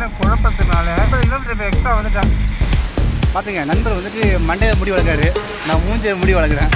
குழப்பத்தினால ஐம்பது kilometre extra வந்துட்டேன் பார்த்துங்க நண்பர் வந்துட்டு மண்டையை முடி வளர்க்காரு நான் மூஞ்சிய முடி வளர்க்குறேன்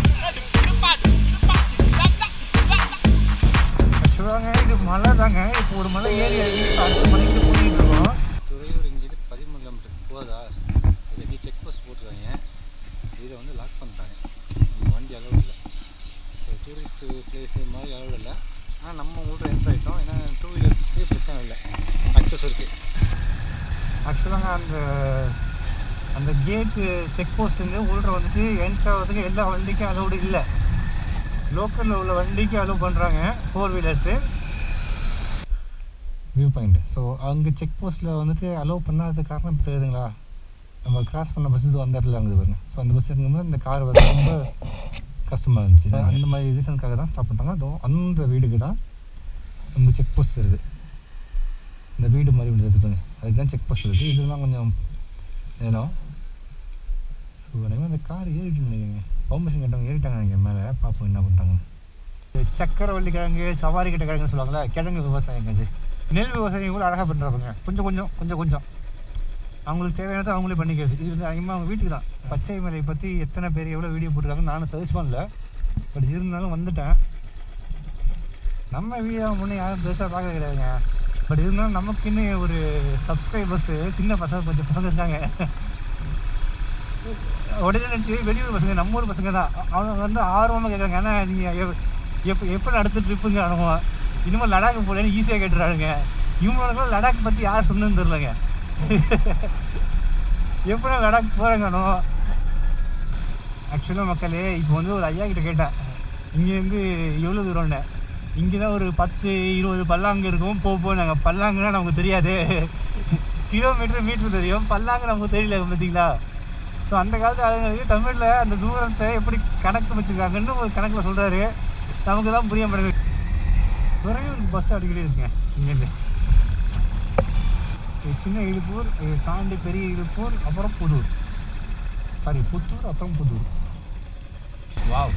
ஆக்சுவலாங்க இது மலை தாங்க இப்போ ஒரு மலை ஏறி இறங்கி அடுத்த மலைக்கு போயிட்டு இருக்கோம் துறையூர் இங்கேருந்து பதிமூணு கிலோமீட்டர் போதா இதுக்கு செக் போஸ்ட் போட்டுருக்காங்க இதை வந்து லாக் பண்ணிட்டாங்க நம்ம வண்டி அளவு இல்லை ஸோ டூரிஸ்ட் பிளேஸ் மாதிரி அளவு இல்லை ஆனால் நம்ம ஊரில் என்ட்ரு ஆகிட்டோம் ஏன்னா டூ வீலர்ஸ்க்கு பிரச்சனை இல்லை அக்சஸ் இருக்குது ஆக்சுவலாங்க அந்த அந்த கேட்டு செக் போஸ்ட்லேருந்து உள்ள வந்துட்டு என்ட்ரு ஆகிறதுக்கு எல்லா வண்டிக்கும் அலோடு இல்லை லோக்கலில் உள்ள வண்டிக்கு அலோவ் பண்ணுறாங்க four wheelers view point so அங்கே செக் போஸ்ட்டில் வந்துட்டு அலோவ் பண்ணாதது காரணம் இப்போ தெரியுதுங்களா நம்ம கிராஸ் பண்ண பஸ் அந்த இடத்துல அங்கே பாருங்க ஸோ அந்த பஸ் இருக்கும்போது இந்த கார் வந்து ரொம்ப கஷ்டமாக இருந்துச்சு அந்த மாதிரி ரீசனுக்காக தான் ஸ்டாப் பண்ணிட்டாங்க அதோ அந்த வீடுக்கு தான் நம்ம செக் போஸ்ட் இருக்குது இந்த வீடு மாதிரி ஒன்று இருக்குதுங்க அதுக்கு தான் செக் போஸ்ட் இருக்குது இதெல்லாம் கொஞ்சம் ஏனோ ஸோ எனக்கு அந்த கார் ஏறிட்டு நினைக்கிறேங்க பர்மிஷன் கேட்டவங்க ஏறிட்டாங்க நினைக்கிறேன் மேலே பார்ப்போம் என்ன பண்ணுறாங்க சக்கரவள்ளி கிழங்கு சவாரி கிட்ட கிழங்குன்னு சொல்லுவாங்கல்ல கிழங்கு விவசாயம் அது நெல் விவசாயம் கூட அழகாக பண்ணுறாங்க கொஞ்சம் கொஞ்சம் கொஞ்சம் கொஞ்சம் அவங்களுக்கு தேவையானதை அவங்களே பண்ணிக்கிறது இது வந்து அதிகமாக அவங்க வீட்டுக்கு தான் பச்சை மலை பற்றி எத்தனை பேர் எவ்வளோ வீடியோ போட்டிருக்காங்கன்னு நானும் சர்ச் பண்ணல பட் இருந்தாலும் வந்துட்டேன் நம்ம வீடியோ முன்னே யாரும் பெருசாக பார்க்க கிடையாதுங்க பட் இருந்தாலும் நமக்குன்னு ஒரு சப்ஸ்கிரைபர்ஸு சின்ன பசங்க கொஞ்சம் பசங்க இருக்காங்க உடனே நினச்சி வெளியூர் பசங்க நம்ம ஊர் பசங்க தான் அவங்க வந்து ஆர்வமாக கேட்குறாங்க ஏன்னா நீங்கள் எப்போ எப்போ அடுத்த ட்ரிப்புங்க அனுபவம் இனிமேல் லடாக் போலேன்னு ஈஸியாக கேட்டுறாங்க இவங்களுக்கும் லடாக் பற்றி யார் சொன்னதுன்னு தெரிலங்க எப்போ லடாக் போகிறேங்கனோ ஆக்சுவலாக மக்களே இப்போ வந்து ஒரு ஐயா கிட்ட கேட்டேன் இங்கேருந்து எவ்வளோ தூரம்னு இங்கே தான் ஒரு பத்து இருபது பல்லாங்கு இருக்கும் போ போ நாங்கள் பல்லாங்குன்னா நமக்கு தெரியாது கிலோமீட்டர் மீட்டர் தெரியும் பல்லாங்கு நமக்கு தெரியல பார்த்தீங்களா ஸோ அந்த காலத்து ஆளுங்களுக்கு தமிழில் அந்த தூரத்தை எப்படி கணக்கு வச்சுருக்காங்கன்னு ஒரு கணக்கில் சொல்கிறாரு நமக்கு தான் புரிய மாட்டேங்குது துறையூருக்கு பஸ் அடிக்கடி இருக்குங்க இங்கேருந்து இது சின்ன இழுப்பூர் இது தாண்டி பெரிய இழுப்பூர் அப்புறம் புதூர் சாரி புத்தூர் அப்புறம் புதூர் வாவ்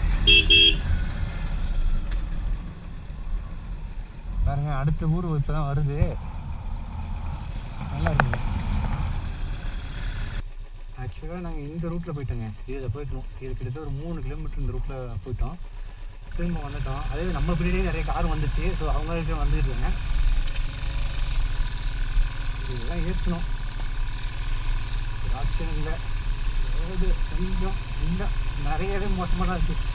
பாருங்க அடுத்த ஊர் இப்போ தான் வருது நல்லா இருக்குங்க ஆக்சுவலாக நாங்கள் இந்த ரூட்டில் போயிட்டோங்க இதில் போயிட்டோம் இது கிட்டத்தட்ட ஒரு மூணு கிலோமீட்டர் இந்த ரூட்டில் போயிட்டோம் திரும்ப வந்துட்டோம் அதே நம்ம பின்னாடியே நிறைய கார் வந்துச்சு ஸோ அவங்களுக்கு வந்துட்டு இருக்காங்க இதெல்லாம் ஏற்றணும் ஒரு ஆப்ஷன் இல்லை ரோடு கொஞ்சம் இன்னும் நிறையவே மோசமாக தான் இருக்குது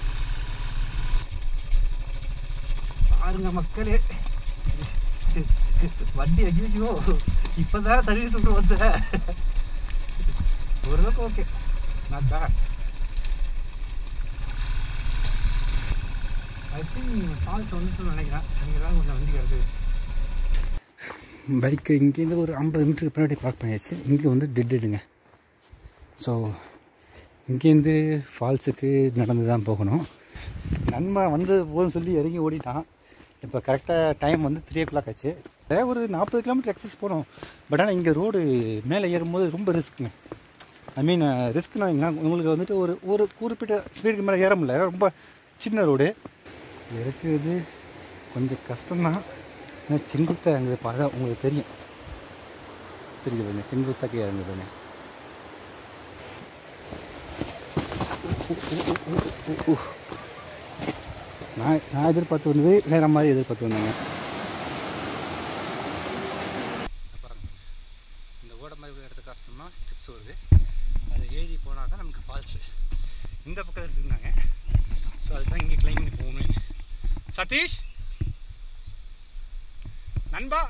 பாருங்க மக்களே வண்டி ஐயோ இப்போதான் சர்வீஸ் விட்டு வந்த ஓரளவுக்கு okay not bad I think falls வந்துட்டு நினைக்கிறேன் இங்கே தான் கொஞ்சம் வண்டி கிடக்குது பைக்கு இங்கேருந்து ஒரு ஐம்பது மீட்டருக்கு பின்னாடி பார்க் பண்ணியாச்சு இங்கே வந்து டெட்டுடுங்க ஸோ இங்கேருந்து ஃபால்ஸுக்கு நடந்து தான் போகணும் நண்பன் வந்து போதும் சொல்லி இறங்கி ஓடிட்டான் இப்போ கரெக்டாக டைம் வந்து த்ரீ ஓ கிளாக் ஆச்சு அதே ஒரு நாற்பது கிலோமீட்டர் எக்ஸஸ் போனோம் பட் ஆனால் இங்கே ரோடு மேலே ஏறும்போது ரொம்ப ரிஸ்க்குங்க ஐ மீன் ரிஸ்க்னா உங்களுக்கு வந்துட்டு ஒரு ஒரு குறிப்பிட்ட ஸ்பீடுக்கு மேலே ஏற முடியல ஏன்னா ரொம்ப சின்ன ரோடு இருக்குது கொஞ்சம் கஷ்டம்தான் ஏன்னா செங்குத்தா அங்கே பார்த்தா உங்களுக்கு தெரியும் தெரியுது பாருங்க செங்குத்தாக்கே இறங்குது பாருங்க நான் நான் எதிர்பார்த்து வந்தது வேற மாதிரி எதிர்பார்த்து வந்தேங்க பாருங்க இந்த ஓட மாதிரி ஒரு இடத்த கிராஸ் பண்ணால் ஸ்டெப்ஸ் வருது அது ஏறி போனால் தான் நமக்கு ஃபால்ஸு இந்த பக்கம் இருக்குங்க ஸோ அதுதான் இங்கே கிளைம் பண்ணி போகணும் சதீஷ் நண்பா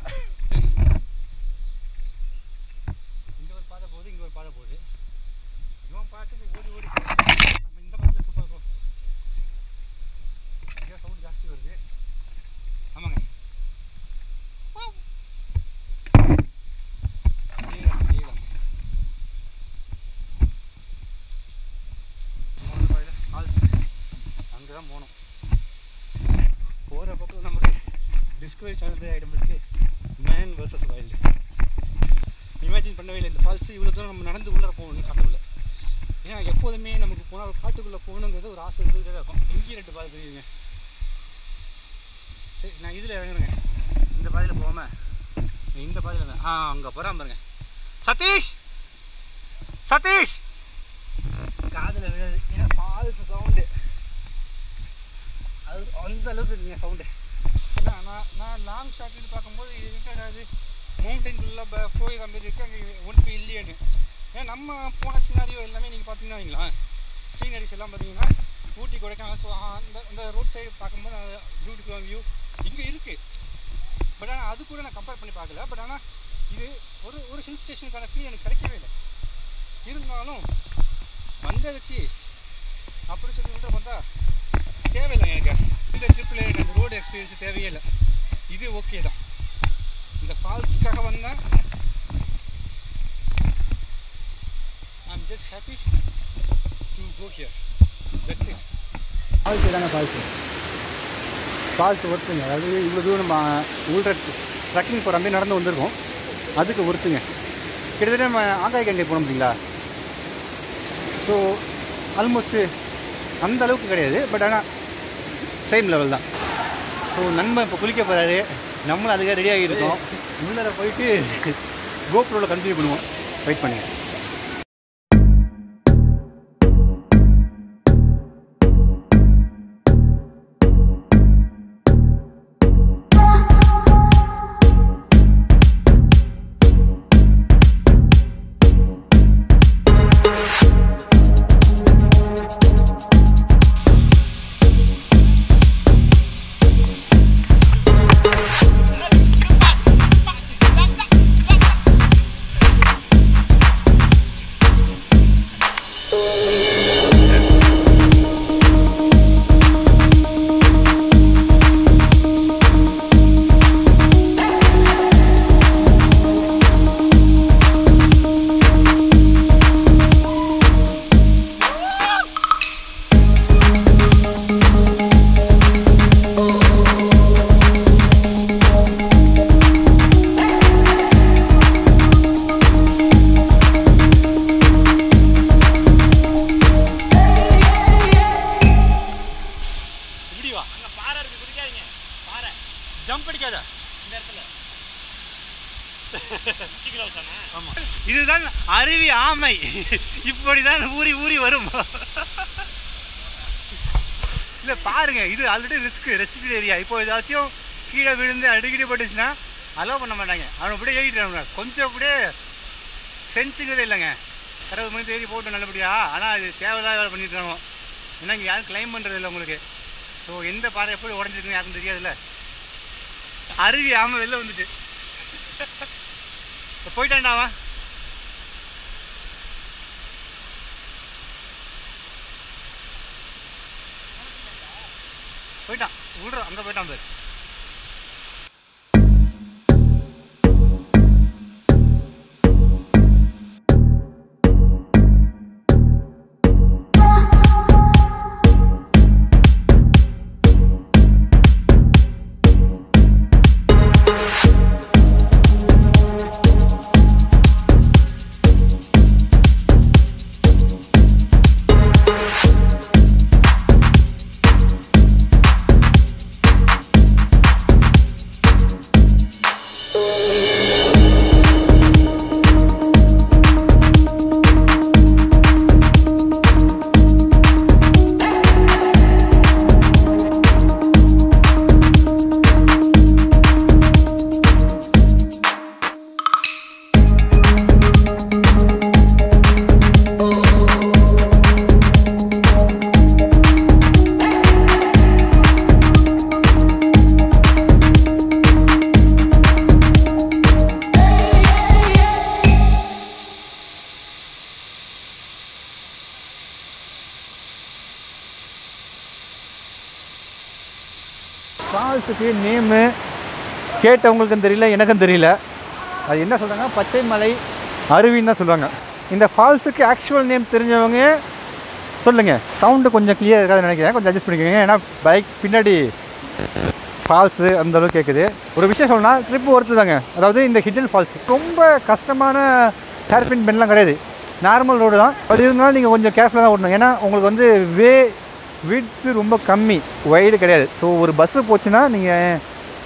இங்கே ஒரு பாதை போகுது இங்கே ஒரு பாதை போகுது இவன் பாட்டுக்கு ஓடி ஓடி போறான். நம்ம இந்த பக்கத்தில் இப்போ பார்ப்போம் இங்கே சவுண்ட் ஜாஸ்தி வருது ஆமாங்க அதேதான், அதேதான். மூணு பாதையில falls. அங்கதான் போகணும் போகிற பக்கம் நமக்கு டிஸ்கவரி சேனல் ஐட்டம் இருக்கு மேன் வர்சஸ் வைல்டு இமேஜின் பண்ணவே இல்லை இந்த ஃபால்ஸ் இவ்வளோ தூரம் நம்ம நடந்து உள்ளே போகணும் காட்டுக்குள்ளே ஏன்னா எப்போதுமே நமக்கு போனால் காட்டுக்குள்ளே போகணுங்கிறது ஒரு ஆசை இருந்துகிட்டே தான் இருக்கும் இங்கேயும் ரெண்டு பாதை தெரியுதுங்க சரி நான் இதில் இறங்குறேங்க இந்த பாதையில் போகாமல் இந்த பாதையில் ஆ அங்கே போகிறான் பாருங்க சதீஷ் சதீஷ் காதில் விழுது ஏன்னா ஃபால்ஸ் சவுண்டு அது அந்த அளவுக்கு இருக்குங்க சவுண்டு ஏன்னா நான் நான் லாங் ஷாட்லேருந்து பார்க்கும்போது இது என்னடா இது மவுண்டனுக்குள்ளே போய் மாதிரி இருக்கு அங்கே ஒன்றுமே இல்லையேன்னு ஏன்னா நம்ம போன சினாரியோ எல்லாமே நீங்கள் பார்த்தீங்கன்னா வைங்களேன் சீனரிஸ் எல்லாம் பார்த்தீங்கன்னா ஊட்டி கொடைக்கானல் ஸோ அந்த அந்த ரோட் சைடு பார்க்கும்போது அந்த பியூட்டிஃபுல்லான வியூ இங்கே இருக்குது பட் ஆனால் அது கூட நான் கம்பேர் பண்ணி பார்க்கல பட் ஆனால் இது ஒரு ஒரு ஹில் ஸ்டேஷனுக்கான ஃபீல் எனக்கு கிடைக்கவே இல்லை இருந்தாலும் வந்தடிச்சு அப்படி சொல்லி விட்டு பார்த்தா தேவையில்லை எனக்கு இந்த ட்ரிப்பில் எனக்கு அந்த ரோடு எக்ஸ்பீரியன்ஸ் தேவையே இல்லை இது ஓகே தான் இந்த ஃபால்ஸ்க்காக வந்தேன் I'm just happy to go here that's it falls தானே ஃபால்ஸு ஃபால்ஸ் ஒருத்துங்க அதாவது இவ்வளோ தூரம் நம்ம உள்ள ட்ரக்கிங் போகிற மாதிரி நடந்து வந்திருக்கோம் அதுக்கு ஒருத்துங்க கிட்டத்தட்ட நம்ம ஆகாய கங்கை போனோம் பார்த்தீங்களா ஸோ ஆல்மோஸ்ட்டு அந்த அளவுக்கு கிடையாது பட் ஆனால் சேம் லெவல் தான் ஸோ நண்பன் இப்போ குளிக்க போகிறாரு நம்மளும் அதுக்காக ரெடி ஆகியிருக்கோம் உள்ளர போயிட்டு கோப்ரோவில் கண்டினியூ பண்ணுவோம் வெயிட் பண்ணுங்கள் இப்படி வா அங்க பாறை இருக்கு குடிக்காதீங்க பாறை ஜம்ப் அடிக்காத இந்த இடத்துல வச்சுக்கிறோம் சார் ஆமாம் இதுதான் அருவி ஆமை இப்படிதான் ஊறி ஊறி வரும் இல்லை பாருங்க இது ஆல்ரெடி ரிஸ்க் ரெஸ்ட்ரிக்ட் ஏரியா இப்போ ஏதாச்சும் கீழே விழுந்து அடிக்கடி பட்டுச்சுன்னா அலோவ் பண்ண மாட்டாங்க அவனை அப்படியே ஏறிட்டாங்க கொஞ்சம் அப்படியே சென்ஸுங்கிறதே இல்லைங்க இருபது மணி தேடி போட்டு நல்லபடியா ஆனால் இது தேவையில்லாத வேலை பண்ணிட்டு ஏன்னா இங்கே யாரும் கிளைம் பண்ணுறது இல்லை உங்களுக்கு ஸோ எந்த பாறை எப்படி உடஞ்சிருக்குன்னு யாருக்கும் தெரியாதுல்ல அருவி ஆமை வெளில வந்துட்டு இப்ப போயிட்டான்டா அவன் போயிட்டான் விடுறோம் அங்கே போயிட்டான் பேர் ஃபால்ஸுக்கு நேமு கேட்டவங்களுக்கும் தெரியல எனக்கும் தெரியல அது என்ன சொல்கிறாங்க பச்சை மலை அருவின்னு தான் சொல்லுவாங்க இந்த ஃபால்ஸுக்கு ஆக்சுவல் நேம் தெரிஞ்சவங்க சொல்லுங்கள் சவுண்டு கொஞ்சம் கிளியர் இருக்காதுன்னு நினைக்கிறேன் கொஞ்சம் அட்ஜஸ்ட் பண்ணிக்கோங்க ஏன்னா பைக் பின்னாடி ஃபால்ஸு அந்த அளவுக்கு கேட்குது ஒரு விஷயம் சொல்லணும்னா ட்ரிப் ஒருத்து தாங்க அதாவது இந்த ஹிடன் ஃபால்ஸ் ரொம்ப கஷ்டமான ஹேர்பின் பெண்ட்லாம் கிடையாது நார்மல் ரோடு தான் அது இருந்தாலும் நீங்கள் கொஞ்சம் கேர்ஃபுல்லாக தான் ஓட்டணும் ஏன்னா உங்களுக்கு வந்து வே விட்த்து ரொம்ப கம்மி வைடு கிடையாது ஸோ ஒரு பஸ்ஸு போச்சுன்னா நீங்கள் டூ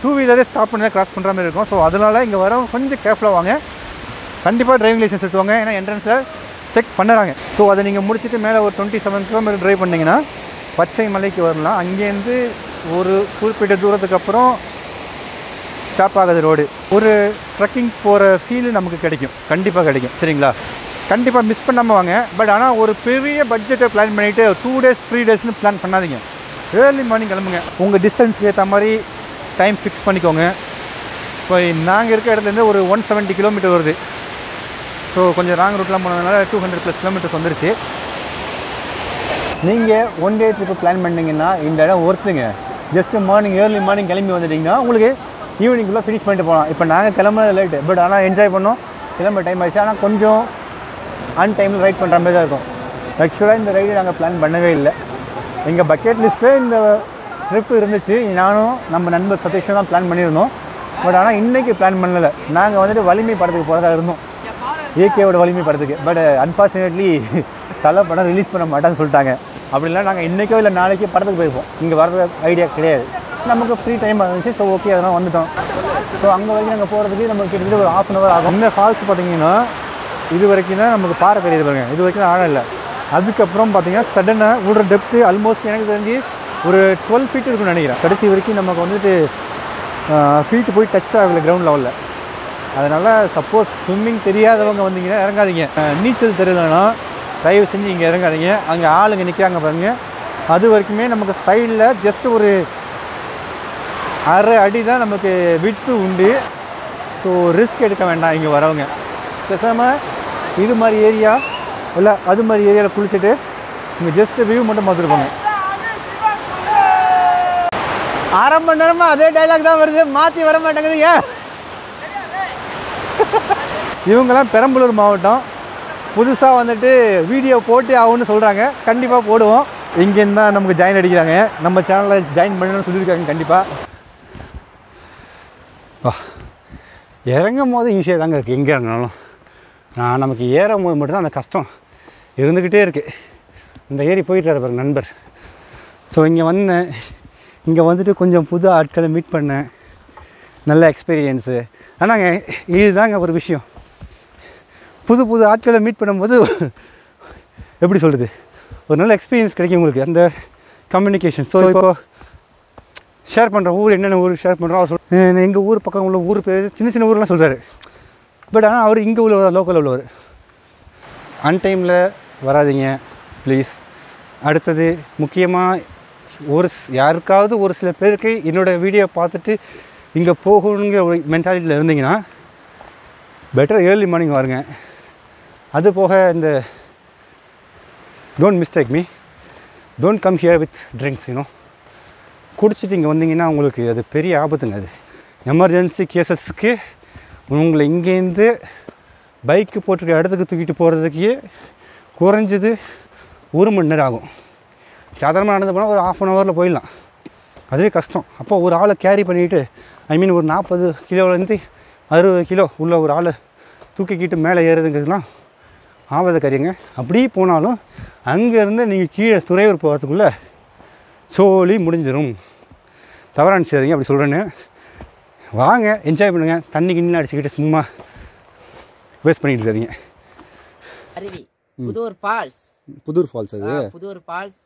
டூ வீலரே ஸ்டாப் பண்ணி கிராஸ் பண்ணுற மாதிரி இருக்கும் ஸோ அதனால இங்கே வரவங்க கொஞ்சம் கேர்ஃபுல்லாக வாங்க கண்டிப்பாக டிரைவிங் லைசன்ஸ் எடுத்துவாங்க ஏன்னா என்ட்ரன்ஸில் செக் பண்ணுறாங்க ஸோ அதை நீங்கள் முடிச்சுட்டு மேலே ஒரு டுவெண்ட்டி செவன் கிலோமீட்டர் ட்ரைவ் பண்ணிங்கன்னா பச்சை மலைக்கு வரலாம் அங்கேருந்து ஒரு குறிப்பிட்ட தூரத்துக்கு அப்புறம் ஸ்டாப் ஆகாத ரோடு ஒரு ட்ரக்கிங் போகிற ஃபீல் நமக்கு கிடைக்கும் கண்டிப்பாக கிடைக்கும் சரிங்களா கண்டிப்பாக மிஸ் பண்ணாமல் வாங்க பட் ஆனால் ஒரு பெரிய பட்ஜெட்டை பிளான் பண்ணிவிட்டு டூ டேஸ் த்ரீ டேஸ்னு பிளான் பண்ணாதீங்க ஏர்லி மார்னிங் கிளம்புங்க உங்கள் டிஸ்டன்ஸ்க்கு ஏற்ற மாதிரி டைம் ஃபிக்ஸ் பண்ணிக்கோங்க இப்போ நாங்கள் இருக்க இடத்துலேருந்து ஒரு ஒன் செவன்ட்டி கிலோமீட்டர் வருது ஸோ கொஞ்சம் ராங் ரூட்லாம் போனதுனால டூ ஹண்ட்ரட் ப்ளஸ் கிலோமீட்டர்ஸ் வந்துருச்சு நீங்கள் ஒன் டே ட்ரிப்பு பிளான் பண்ணீங்கன்னா இந்த இடம் ஒர்த்துங்க ஜஸ்ட்டு மார்னிங் ஏர்லி மார்னிங் கிளம்பி வந்துட்டிங்கன்னா உங்களுக்கு ஈவினிங்குள்ளே ஃபினிஷ் பண்ணிட்டு போகலாம் இப்போ நாங்கள் கிளம்புனது லேட்டு பட் ஆனால் என்ஜாய் பண்ணோம் கிளம்ப டைம் ஆயிடுச்சு ஆனால் கொஞ்சம் அன் டைமில் ரைட் பண்ணுற மாதிரி தான் இருக்கும் ஆக்சுவலாக இந்த ரைடு நாங்கள் பிளான் பண்ணவே இல்லை எங்கள் பக்கெட் லிஸ்ட்டே இந்த ட்ரிப் இருந்துச்சு நானும் நம்ம நண்பர் சதீஷும் தான் பிளான் பண்ணியிருந்தோம் பட் ஆனால் இன்றைக்கி பிளான் பண்ணலை நாங்கள் வந்துட்டு வலிமை படத்துக்கு போகிறதா இருந்தோம் ஏகேவோட வலிமை படத்துக்கு பட் அன்ஃபார்ச்சுனேட்லி தலை படம் ரிலீஸ் பண்ண மாட்டேன்னு சொல்லிட்டாங்க அப்படிலாம் நாங்கள் இன்றைக்கோ இல்லை நாளைக்கோ படத்துக்கு போயிருப்போம் இங்கே வர்ற ஐடியா கிடையாது நமக்கு ஃப்ரீ டைம் இருந்துச்சு ஸோ ஓகே அதெல்லாம் வந்துட்டோம் ஸோ அங்கே வரைக்கும் நாங்கள் போகிறதுக்கு நமக்கு கிட்டத்தட்ட ஒரு ஹாஃப் அன் ஹவர் ஆகும் இந்த ஃபால்ஸ் பார்த்தீங்கன்னா இது வரைக்கும் தான் நமக்கு பாறை தெரியுது பாருங்க இது வரைக்கும் தான் ஆழம் இல்லை அதுக்கப்புறம் பார்த்தீங்கன்னா சடனாக விடுற டெப்த்து ஆல்மோஸ்ட் எனக்கு தெரிஞ்சு ஒரு டுவெல் ஃபீட் இருக்குன்னு நினைக்கிறேன் கடைசி வரைக்கும் நமக்கு வந்துட்டு ஃபீட்டு போய் டச் ஆகலை கிரவுண்ட் லெவலில் அதனால் சப்போஸ் ஸ்விம்மிங் தெரியாதவங்க வந்தீங்கன்னா இறங்காதீங்க அஹ் நீச்சல் தெரியலனா தயவு செஞ்சு இங்கே இறங்காதீங்க அங்கே ஆளுங்க நிற்கிறாங்க பாருங்க அது வரைக்குமே நமக்கு சைடில் ஜஸ்ட் ஒரு அரை அடி தான் நமக்கு விட்டு உண்டு ஸோ ரிஸ்க் எடுக்க வேண்டாம் இங்கே வரவங்க பேசாமல் இது மாதிரி ஏரியா இல்லை அது மாதிரி ஏரியாவில் குளிச்சுட்டு இங்கே ஜஸ்ட் வியூ மட்டும் பார்த்துட்டு போங்க அரை மணி நேரமாக அதே டைலாக் தான் வருது மாற்றி வர மாட்டேங்குது ஏன் இவங்கெல்லாம் பெரம்பலூர் மாவட்டம் புதுசாக வந்துட்டு வீடியோ போட்டு ஆகும்னு சொல்கிறாங்க கண்டிப்பாக போடுவோம் இங்கேருந்து தான் நமக்கு ஜாயின் அடிக்கிறாங்க நம்ம சேனலில் ஜாயின் பண்ணணும்னு சொல்லியிருக்காங்க கண்டிப்பாக வா இறங்கும் போது ஈஸியாக தாங்க இருக்குது எங்கே இறங்கினாலும் நான் நமக்கு ஏறும் போது மட்டும்தான் அந்த கஷ்டம் இருந்துக்கிட்டே இருக்குது இந்த ஏறி போயிட்டாரு பாருங்க நண்பர் ஸோ இங்கே வந்தேன் இங்கே வந்துட்டு கொஞ்சம் புது ஆட்களை மீட் பண்ணேன் நல்ல எக்ஸ்பீரியன்ஸு ஆனாங்க இதுதாங்க ஒரு விஷயம் புது புது ஆட்களை மீட் பண்ணும்போது எப்படி சொல்கிறது ஒரு நல்ல எக்ஸ்பீரியன்ஸ் கிடைக்கும் உங்களுக்கு அந்த கம்யூனிகேஷன் ஸோ இப்போ ஷேர் பண்ணுறோம் ஊர் என்னென்ன ஊர் ஷேர் பண்ணுறோம் அவர் சொல் எங்கள் ஊர் பக்கம் உள்ள ஊர் பேர் சின்ன சின்ன ஊர்லாம் சொல்கிறாரு பட் ஆனால் அவர் இங்கே உள்ள லோக்கலில் உள்ளவர் அன்டைமில் வராதீங்க ப்ளீஸ் அடுத்தது முக்கியமாக ஒரு ஸ்- யாருக்காவது ஒரு சில பேருக்கு என்னோடய வீடியோ பார்த்துட்டு இங்கே போகணுங்கிற ஒரு மென்டாலிட்டியில் இருந்தீங்கன்னா பெட்டர் ஏர்லி மார்னிங் வருங்க அது போக இந்த don't mistake me don't come here with drinks you know குடிச்சிட்டு இங்கே வந்தீங்கன்னா உங்களுக்கு அது பெரிய ஆபத்துங்க அது எமர்ஜென்சி கேசஸ்க்கு உங்களை இங்கேருந்து பைக்கு போட்டிருக்க இடத்துக்கு தூக்கிட்டு போகிறதுக்கே குறைஞ்சது ஒரு மணி நேரம் ஆகும் சாதாரணமாக நடந்து போனால் ஒரு ஆஃப் அன் ஹவரில் போயிடலாம் அதுவே கஷ்டம் அப்போ ஒரு ஆளை கேரி பண்ணிட்டு ஐ மீன் ஒரு நாற்பது கிலோலேருந்து அறுபது கிலோ உள்ள ஒரு ஆளை தூக்கிக்கிட்டு மேலே ஏறுதுங்கிறதுலாம் ஆபத்து காரியங்க அப்படியே போனாலும் அங்கேருந்து நீங்கள் கீழே துறையூர் போகிறதுக்குள்ளே சோலி முடிஞ்சிடும் தவறாக நினச்சாதீங்க அப்படி சொல்கிறேன்னு வாங்க என்ஜாய் பண்ணுங்கள் தண்ணி கிண்ணி அடிச்சுக்கிட்டு சும்மா வேஸ்ட் பண்ணிட்டு இருக்காதீங்க அருவி புதூர் ஃபால்ஸ் புதூர் ஃபால்ஸ் அது புதூர் ஃபால்ஸ்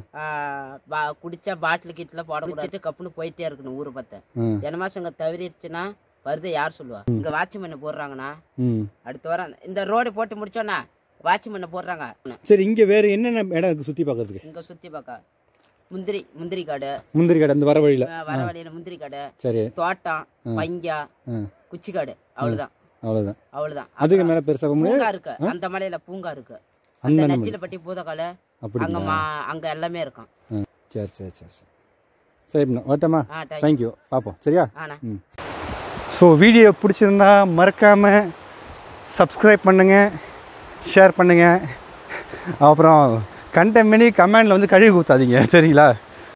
குடிச்சா பாட்டில் கிட்டில் போட குடிச்சிட்டு கப்புன்னு போயிட்டே இருக்கணும் ஊரை பார்த்து ம். ஜனமாசம் இங்க தவறிடுச்சுன்னா வருது யார் சொல்லுவா இங்க வாட்ச்மேன் போடுறாங்கண்ணா ம் அடுத்த வாரம் இந்த ரோடு போட்டு முடிச்சோன்னா வாட்ச்மேன் போடுறாங்க சரி இங்கே வேறு என்னென்ன இடம் இருக்குது சுற்றி பார்க்கறதுக்கு இங்க சுத்தி பார்க்க முந்திரி முந்திரி காடு முந்திரி கடை அந்த வர வழியில் அஹ் வர வழியில முந்திரி காடு சரி தோட்டம் பஞ்சா ம் குச்சிக்காடு அவ்வளவுதான் அவ்வளோதான் அவ்வளவுதான் அதுக்கு மேலே பெருசாக போக முடியாது பூங்கா இருக்கு அந்த மலையில பூங்கா இருக்கு அந்த அந்த நச்சிலப்பட்டி பூதக்கால அப்படி அங்க மா அங்க எல்லாமே இருக்கும் ம் சரி சரி சரி சரி சரிண்ணா வரட்டம்மா ஆ தேங்க்யூ தேங்க்யூ பார்ப்போம் சரியா ஆண்ணா ஸோ வீடியோ பிடிச்சிருந்தா மறக்காமல் சப்ஸ்கிரைப் பண்ணுங்கள் ஷேர் பண்ணுங்கள் அப்புறம் கண்டென்ட் பண்ணி கமெண்டில் வந்து கழுவி ஊற்றாதீங்க சரிங்களா